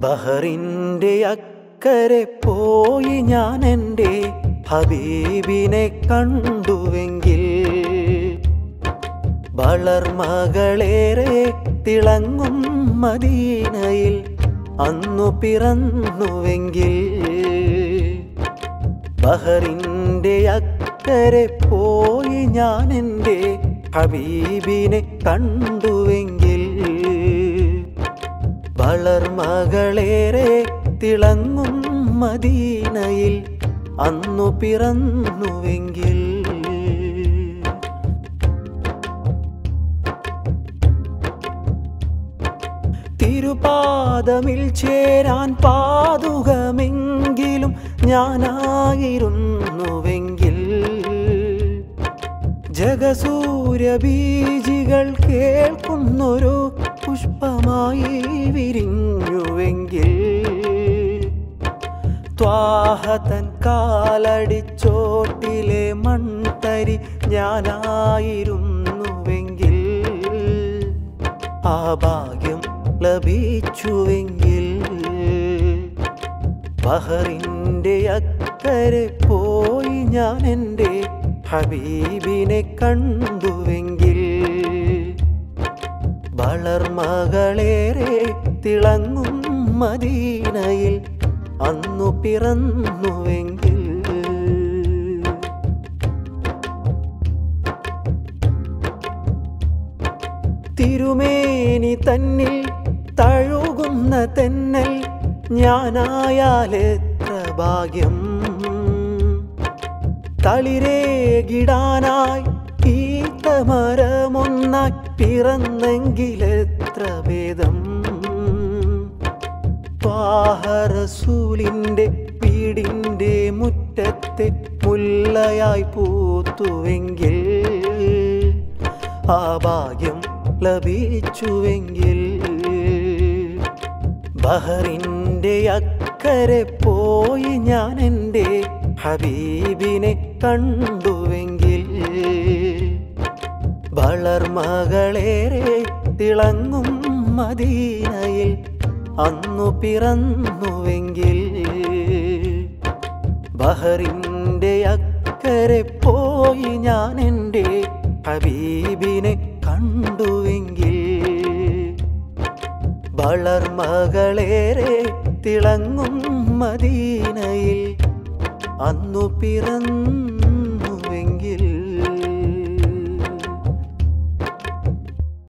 ബഹറിൻ്റെ അക്കരെ പോയി ഞാൻ എൻ്റെ ഹബീബിനെ കണ്ടുവെങ്കിൽ വളർമകളേറെ തിളങ്ങും മദീനയിൽ അന്നു പിറന്നുവെങ്കിൽ ബഹറിൻ്റെ അക്കരെ പോയി ഞാൻ എൻ്റെ ഹബീബിനെ കണ്ടുവെങ്കിൽ വളർമകളേറെ തിളങ്ങും മദീനയിൽ അന്നു പിറന്നുവെങ്കിൽ തിരുപാദമിൽ ചേരാൻ പാതുകമെങ്കിലും ഞാനായിരുന്നുവെങ്കിൽ ജഗസൂര്യബീജികൾ കേൾക്കുന്നൊരു പുഷ്പമായി വിരിഞ്ഞുവെങ്കിൽ ത്വാഹതൻ കാലടിച്ചോട്ടിലെ മൺതരി ഞാനായിരുന്നുവെങ്കിൽ ആ ഭാഗ്യം ലഭിച്ചുവെങ്കിൽ ബഹറിൻ്റെ അക്കരെ പോയി ഞാൻ എൻ്റെ ഹബീബിനെ കണ്ടുവെങ്കിൽ വളർമകളേറെ തിളങ്ങും മദീനയിൽ അന്നു പിറന്നുവെങ്കിൽ തിരുമേനി തന്നിൽ തഴുകുന്ന തെന്നൽ ഞാനായാലെത്ര ഭാഗ്യം തളിരേകിടാനായി ഈത്തമരമൊന്നായി പിറന്നെങ്കിലെത്ര ഭേദം പാഹറസൂലിൻ്റെ വീടിൻ്റെ മുറ്റത്തെ മുല്ലയായി പൂത്തുവെങ്കിൽ ആ ഭാഗ്യം ലഭിച്ചുവെങ്കിൽ ബഹറിൻ്റെ അക്കരെ പോയി ഞാൻ എൻ്റെ ഹബീബിനെ കണ്ടുവെങ്കിൽ വളർമകളേറെ തിളങ്ങും മദീനയിൽ അന്നു പിറന്നുവെങ്കിൽ ബഹറിൻ്റെ അക്കരെ പോയി ഞാൻ എൻ്റെ ഹബീബിനെ കണ്ടുവെങ്കിൽ വളർമകളേറെ തിളങ്ങും മദീനയിൽ അന്നു പിറന്നു